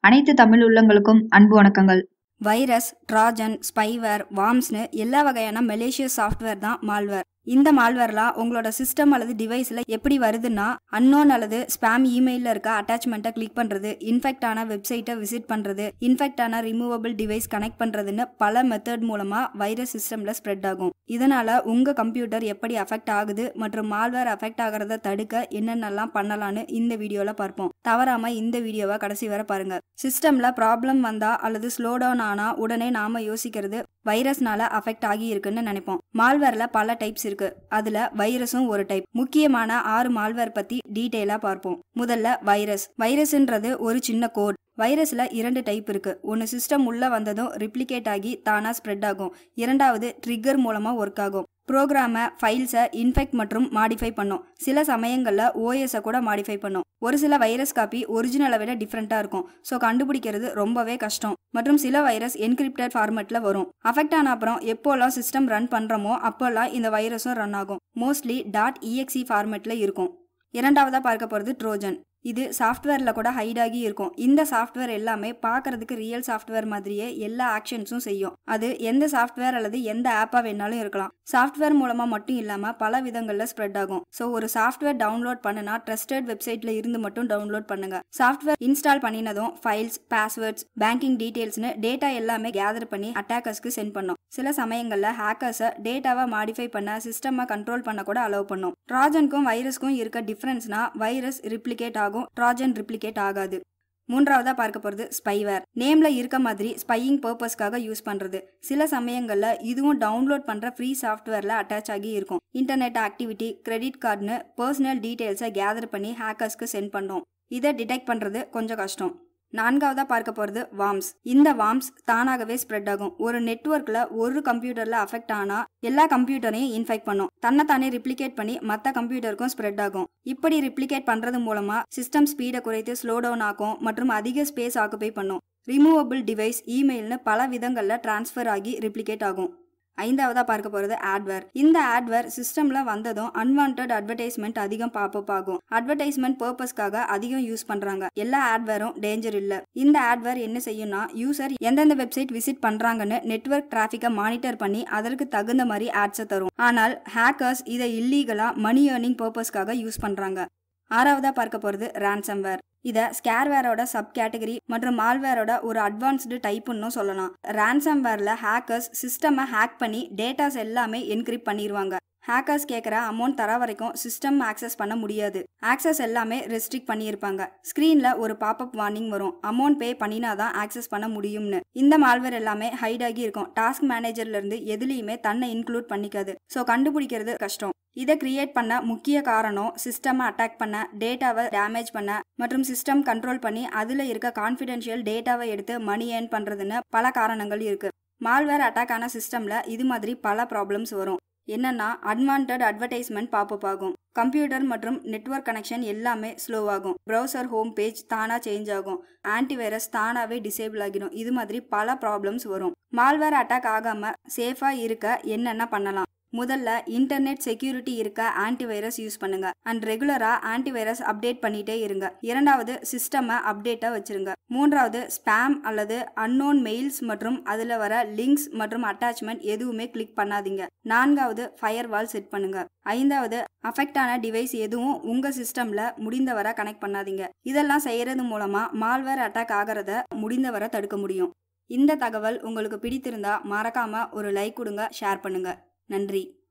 அனைத்து தமிழ் உள்ளங்களுக்கும் அன்பு வணக்கங்கள் வைரஸ் ட்ராஜன் ஸ்பைவேர் வார்ம்ஸ்னு எல்லா வகையான மலேசியஸ் சாஃப்ட்வேர் தான் மால்வேர் இந்த மால்வேர்லாம் உங்களோட சிஸ்டம் அல்லது டிவைஸில் எப்படி வருதுன்னா அன்னோன் அல்லது ஸ்பாம் இமெயிலில் இருக்க அட்டாச்மெண்ட்டை கிளிக் பண்ணுறது இன்ஃபெக்ட் ஆன வெப்சைட்டை விசிட் பண்ணுறது இன்ஃபெக்ட் ஆன ரிமூவபிள் டிவைஸ் கனெக்ட் பண்ணுறதுன்னு பல மெத்தட் மூலமாக வைரஸ் சிஸ்டமில் ஸ்ப்ரெட் ஆகும் இதனால் உங்கள் கம்ப்யூட்டர் எப்படி அஃபெக்ட் ஆகுது மற்றும் மால்வேர் அஃபெக்ட் ஆகிறத தடுக்க என்னென்னலாம் பண்ணலான்னு இந்த வீடியோவில் பார்ப்போம் தவறாமல் இந்த வீடியோவை கடைசி வரை பாருங்கள் சிஸ்டமில் ப்ராப்ளம் வந்தால் அல்லது ஸ்லோ டவுன் ஆனால் உடனே நாம் யோசிக்கிறது வைரஸ்னால அஃபெக்ட் ஆகி இருக்குன்னு நினைப்போம் மால்வேர்ல பல டைப்ஸ் இருக்கு அதுல வைரஸும் ஒரு டைப் முக்கியமான ஆறு மால்வேர் பத்தி டீட்டெயிலா பார்ப்போம் முதல்ல வைரஸ் வைரஸ்ன்றது ஒரு சின்ன கோட் வைரஸ்ல இரண்டு டைப் இருக்கு ஒன்று சிஸ்டம் உள்ள வந்ததும் ரிப்ளிகேட் ஆகி தானா ஸ்ப்ரெட் ஆகும் இரண்டாவது ட்ரிக்கர் மூலமா ஒர்க் ஆகும் ப்ரோக்ராமை ஃபைல்ஸை இன்ஃபெக்ட் மற்றும் மாடிஃபை பண்ணும் சில சமயங்களில் ஓஎஸை கூட மாடிஃபை பண்ணும் ஒரு சில வைரஸ் காப்பி ஒரிஜினலை விட டிஃப்ரெண்ட்டாக இருக்கும் ஸோ கண்டுபிடிக்கிறது ரொம்பவே கஷ்டம் மற்றும் சில வைரஸ் என்கிரிப்டட் ஃபார்மெட்டில் வரும் அஃபெக்ட் ஆன அப்புறம் எப்போல்லாம் சிஸ்டம் ரன் பண்ணுறோமோ அப்போல்லாம் இந்த வைரஸும் ரன் ஆகும் மோஸ்ட்லி டாட் இஎக்ஸி ஃபார்மெட்டில் இருக்கும் இரண்டாவதாக பார்க்க போகிறது ட்ரோஜன் இது சாஃப்ட்வேரில் கூட ஹைட் ஆகி இருக்கும் இந்த சாஃப்ட்வேர் எல்லாமே பார்க்கறதுக்கு ரியல் சாஃப்ட்வேர் மாதிரியே எல்லா ஆக்ஷன்ஸும் செய்யும் அது எந்த சாஃப்ட்வேர் அல்லது எந்த ஆப்பாக வேணாலும் இருக்கலாம் சாஃப்ட்வேர் மூலமாக மட்டும் இல்லாமல் பல விதங்களில் ஸ்ப்ரெட் ஆகும் ஸோ ஒரு சாஃப்ட்வேர் டவுன்லோட் பண்ணுனா ட்ரஸ்டட் வெப்சைட்டில் இருந்து மட்டும் டவுன்லோட் பண்ணுங்க சாஃப்ட்வேர் இன்ஸ்டால் பண்ணினதும் ஃபைல்ஸ் பாஸ்வேர்ட்ஸ் பேங்கிங் டீட்டெயில்ஸ்னு டேட்டா எல்லாமே கேதர் பண்ணி அட்டாக்கர்ஸ்க்கு சென்ட் பண்ணும் சில சமயங்களில் ஹேக்கர்ஸை டேட்டாவை மாடிஃபை பண்ண சிஸ்டமை கண்ட்ரோல் பண்ண கூட அலோவ் பண்ணும் ட்ராஜனுக்கும் வைரஸ்க்கும் இருக்க டிஃப்ரென்ஸ்னா வைரஸ் ரிப்ளிகேட் ஆகும் ட்ராஜன் ரிப்ளிகேட் ஆகாது மூன்றாவதா பார்க்க போகிறது ஸ்பைவேர் நேம்ல இருக்க மாதிரி ஸ்பையிங் பர்பஸ்க்காக யூஸ் பண்றது சில சமயங்கள்ல இதுவும் டவுன்லோட் பண்ற ஃப்ரீ சாஃப்ட்வேர்ல அட்டாச் ஆகி இருக்கும் இன்டர்நெட் ஆக்டிவிட்டி கிரெடிட் கார்டுன்னு பர்சனல் டீடைல்ஸை கேதர் பண்ணி ஹேக்கர்ஸ்க்கு சென்ட் பண்ணோம் இதை டிடெக்ட் பண்றது கொஞ்சம் கஷ்டம் நான்காவதா பார்க்க போகிறது வார்ம்ஸ் இந்த வார்ம்ஸ் தானாகவே ஸ்ப்ரெட் ஆகும் ஒரு நெட்ஒர்க்கில் ஒரு கம்ப்யூட்டரில் அஃபெக்ட் ஆனால் எல்லா கம்ப்யூட்டரையும் இன்ஃபெக்ட் பண்ணும் தன்னைத்தானே ரிப்ளிகேட் பண்ணி மற்ற கம்ப்யூட்டருக்கும் ஸ்ப்ரெட் ஆகும் இப்படி ரிப்ளிகேட் பண்ணுறது மூலமாக சிஸ்டம் ஸ்பீடை குறைத்து ஸ்லோ டவுன் ஆகும் மற்றும் அதிக ஸ்பேஸ் ஆக்குபை பண்ணும் ரிமூவபிள் டிவைஸ் இமெயில்னு பல விதங்களில் டிரான்ஸ்ஃபர் ஆகி ரிப்ளிகேட் ஆகும் ஐந்தாவதா பார்க்க போறது ஆட்வேர் இந்த ஆட்வேர் சிஸ்டம்ல வந்ததும் அன்வான்ட் அட்வர்டைஸ்மெண்ட் அதிகம் பாப்பப் ஆகும் அட்வர்டைஸ்மெண்ட் பர்பஸ்க்காக அதிகம் யூஸ் பண்றாங்க எல்லா ஆட்வேரும் டேஞ்சர் இல்ல இந்த ஆட்வேர் என்ன செய்யும்னா யூசர் எந்தெந்த வெப்சைட் விசிட் பண்றாங்கன்னு நெட்ஒர்க் டிராபிக்கை மானிட்டர் பண்ணி அதற்கு தகுந்த மாதிரி ஆட்ஸை தரும் ஆனால் ஹேக்கர்ஸ் இதை இல்லீகலா மணி ஏர்னிங் பர்பஸ்க்காக யூஸ் பண்றாங்க ஆறாவதா பார்க்க போறது ரேன்சம்வேர் இதை ஸ்கேர்வேரோட சப் கேட்டகரி மற்றும் மால்வேரோட ஒரு அட்வான்ஸ்டு டைப்புன்னு சொல்லலாம் ரேன்சம்வேரில் ஹேக்கர்ஸ் சிஸ்டமை ஹேக் பண்ணி டேட்டாஸ் எல்லாமே என்கிரிப்ட் பண்ணிடுவாங்க ஹேக்கர்ஸ் கேட்குற அமௌண்ட் தர வரைக்கும் சிஸ்டம் ஆக்சஸ் பண்ண முடியாது ஆக்சஸ் எல்லாமே ரெஸ்ட்ரிக்ட் பண்ணியிருப்பாங்க ஸ்க்ரீனில் ஒரு பாப்அப் வார்னிங் வரும் அமௌண்ட் பே பண்ணினா தான் ஆக்சஸ் பண்ண முடியும்னு இந்த மால்வேர் எல்லாமே ஹைட் ஆகி இருக்கும் டாஸ்க் மேனேஜர்லேருந்து எதுலேயுமே தன்னை இன்க்ளூட் பண்ணிக்காது ஸோ கண்டுபிடிக்கிறது கஷ்டம் இதை கிரியேட் பண்ண முக்கிய காரணம் சிஸ்டமை அட்டாக் பண்ண டேட்டாவை டேமேஜ் பண்ண மற்றும் சிஸ்டம் கண்ட்ரோல் பண்ணி அதில் இருக்க கான்ஃபிடென்ஷியல் டேட்டாவை எடுத்து மணி ஏர்ன் பண்ணுறதுன்னு பல காரணங்கள் இருக்கு மால்வேர் அட்டாக் ஆன சிஸ்டமில் இது மாதிரி பல ப்ராப்ளம்ஸ் வரும் என்னன்னா அட்வான்ட் அட்வர்டைஸ்மெண்ட் பாப்பப் ஆகும் கம்ப்யூட்டர் மற்றும் நெட்ஒர்க் கனெக்ஷன் எல்லாமே ஸ்லோ ஆகும் ப்ரௌசர் ஹோம் பேஜ் தானா சேஞ்ச் ஆகும் ஆன்டிவைரஸ் தானாவே டிசேபிள் ஆகிடும் இது மாதிரி பல ப்ராப்ளம்ஸ் வரும் மால்வேர் அட்டாக் ஆகாம சேஃபா இருக்க என்னென்ன பண்ணலாம் முதல்ல இன்டர்நெட் செக்யூரிட்டி இருக்க ஆன்டிவைரஸ் யூஸ் பண்ணுங்க அண்ட் ரெகுலரா ஆன்டிவைரஸ் அப்டேட் பண்ணிட்டே இருங்க இரண்டாவது சிஸ்டமை அப்டேட்டா வச்சிருங்க மூன்றாவது ஸ்பேம் அல்லது அன்னோன் மெயில்ஸ் மற்றும் அதுல வர லிங்க்ஸ் மற்றும் அட்டாச்மெண்ட் எதுவுமே கிளிக் பண்ணாதீங்க நான்காவது ஃபயர் வால் செட் பண்ணுங்க ஐந்தாவது அஃபெக்ட் ஆன டிவைஸ் எதுவும் உங்க சிஸ்டம்ல முடிந்தவரை கனெக்ட் பண்ணாதீங்க இதெல்லாம் செய்யறது மூலமா மால்வேர் அட்டாக் ஆகிறத முடிந்தவரை தடுக்க முடியும் இந்த தகவல் உங்களுக்கு பிடித்திருந்தா மறக்காம ஒரு லைக் கொடுங்க ஷேர் பண்ணுங்க நன்றி